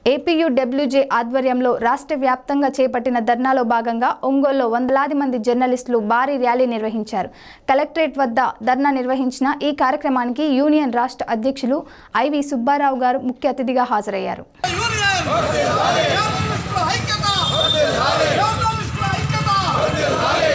APUWJ ఆధ్వర్యంలో రాష్ట్ర వ్యాప్తంగా చేపట్టిన ధర్నాలో భాగంగా ఒంగోలులో వందలాది మంది జర్నలిస్టులు భారీ ర్యాలీ నిర్వహించారు కలెక్టరేట్ వద్ద ధర్నా నిర్వహించిన ఈ కార్యక్రమానికి యూనియన్ రాష్ట్ర అధ్యక్షులు ఐవి సుబ్బారావు గారు ముఖ్య అతిథిగా హాజరయ్యారు యూనియన్ జర్నలిస్టుల ఐక్యత జర్నలిస్టుల ఐక్యత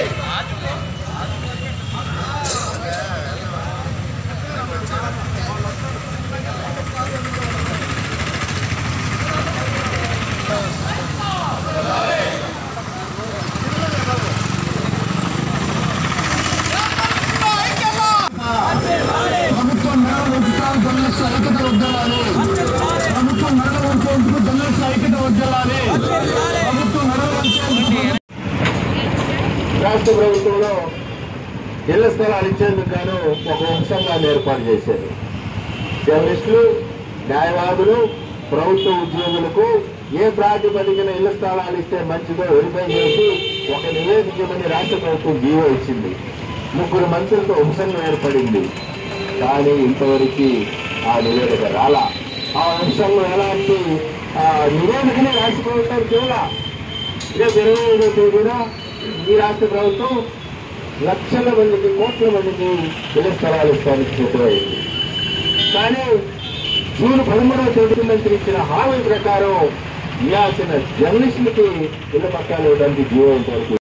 ప్రభుత్వం మెడలు ఉంచుతాను జర్నలిస్ట్ ఐక్యత ఉద్యమాలు ప్రభుత్వం మెడలు ఉంచేందుకు జర్నలిస్ట్ ఐక్యత ఉద్యమాలు ప్రభుత్వం మెడలు ఉంచేందుకు రాష్ట్ర ప్రభుత్వంలో ఇళ్ల స్థలాలు ఇచ్చేందుకు గాను ఒక ఉపసంఘాన్ని ఏర్పాటు చేశారు జర్నలిస్టులు న్యాయవాదులు ప్రభుత్వ ఉద్యోగులకు ఏ ప్రాతిపదికన ఇళ్ల స్థలాలు ఇస్తే మంచిదో వెరిఫై చేసి ఒక నివేదిక ఇవ్వని రాష్ట్ర ప్రభుత్వం జీవో ఇచ్చింది ముగ్గురు మంత్రులతో ఉపసంఘం ఏర్పడింది కానీ ఇంతవరకు ఆ నివేదిక రాలా ఆ ఉపసంఘం ఎలాంటి ఆ నివేదికనే రాష్ట్ర ప్రభుత్వానికి ఇవ్వాల రేపు ఇరవై ఐదో తేదీన ఈ రాష్ట్ర ప్రభుత్వం లక్షల మందికి కోట్ల మందికి ఇళ్ల స్థలాలు ఇస్తానికి సిద్ధమైంది కానీ జూన్ పదమూడవ తేదీ మంత్రి ఇచ్చిన హామీ ప్రకారం ఇవ్వాల్సిన జర్నలిస్టులకి ఇళ్ల పట్టాలు ఇవ్వడానికి జీవో ఇంతవరకు